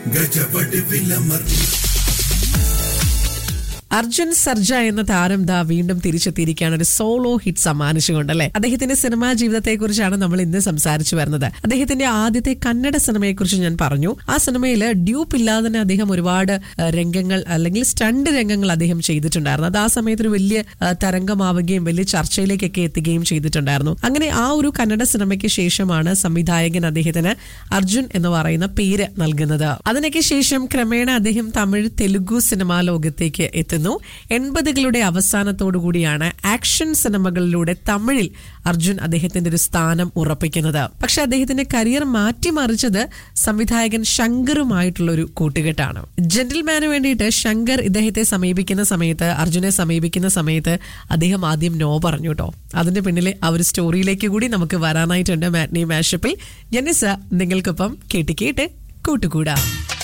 ഗജപടിവിലമർത്തി അർജുൻ സർജ എന്ന താരം ദാ വീണ്ടും തിരിച്ചെത്തിയിരിക്കുകയാണ് ഒരു സോളോ ഹിറ്റ് സമ്മാനിച്ചുകൊണ്ട് അല്ലെ അദ്ദേഹത്തിന്റെ സിനിമാ ജീവിതത്തെക്കുറിച്ചാണ് നമ്മൾ ഇന്ന് സംസാരിച്ചു വരുന്നത് അദ്ദേഹത്തിന്റെ ആദ്യത്തെ കന്നഡ സിനിമയെക്കുറിച്ച് ഞാൻ പറഞ്ഞു ആ സിനിമയിൽ ഡ്യൂപ്പ് ഇല്ലാതെ തന്നെ അദ്ദേഹം ഒരുപാട് ആ, രംഗങ്ങൾ അല്ലെങ്കിൽ സ്റ്റണ്ട് രംഗങ്ങൾ അദ്ദേഹം ചെയ്തിട്ടുണ്ടായിരുന്നു അത് ആ സമയത്ത് ഒരു വലിയ ആ, തരംഗമാവുകയും വലിയ ചർച്ചയിലേക്കൊക്കെ എത്തുകയും ചെയ്തിട്ടുണ്ടായിരുന്നു അങ്ങനെ ആ ഒരു കന്നഡ സിനിമയ്ക്ക് ശേഷമാണ് സംവിധായകൻ അദ്ദേഹത്തിന് അർജുൻ എന്ന് പറയുന്ന പേര് നൽകുന്നത് അതിനൊക്കെ ശേഷം ക്രമേണ അദ്ദേഹം തമിഴ് തെലുഗു സിനിമാ ലോകത്തേക്ക് എത്തുന്നു എൺപതുകളുടെ അവസാനത്തോടു കൂടിയാണ് ആക്ഷൻ സിനിമകളിലൂടെ തമിഴിൽ അർജുൻ അദ്ദേഹത്തിന്റെ ഒരു സ്ഥാനം ഉറപ്പിക്കുന്നത് പക്ഷെ അദ്ദേഹത്തിന്റെ കരിയർ മാറ്റിമറിച്ചത് സംവിധായകൻ ശങ്കറുമായിട്ടുള്ള ഒരു കൂട്ടുകെട്ടാണ് ജെന്റിൽമാന് വേണ്ടിയിട്ട് ശങ്കർ ഇദ്ദേഹത്തെ സമീപിക്കുന്ന സമയത്ത് അർജുനെ സമീപിക്കുന്ന സമയത്ത് അദ്ദേഹം ആദ്യം നോ പറഞ്ഞു കേട്ടോ അതിന്റെ പിന്നിലെ ആ ഒരു സ്റ്റോറിയിലേക്ക് കൂടി നമുക്ക് വരാനായിട്ടുണ്ട് മാറ്റ്നി മാഷപ്പിൽ ജനിസ നിങ്ങൾക്കൊപ്പം കേട്ട് കേട്ട് കൂട്ടുകൂടാ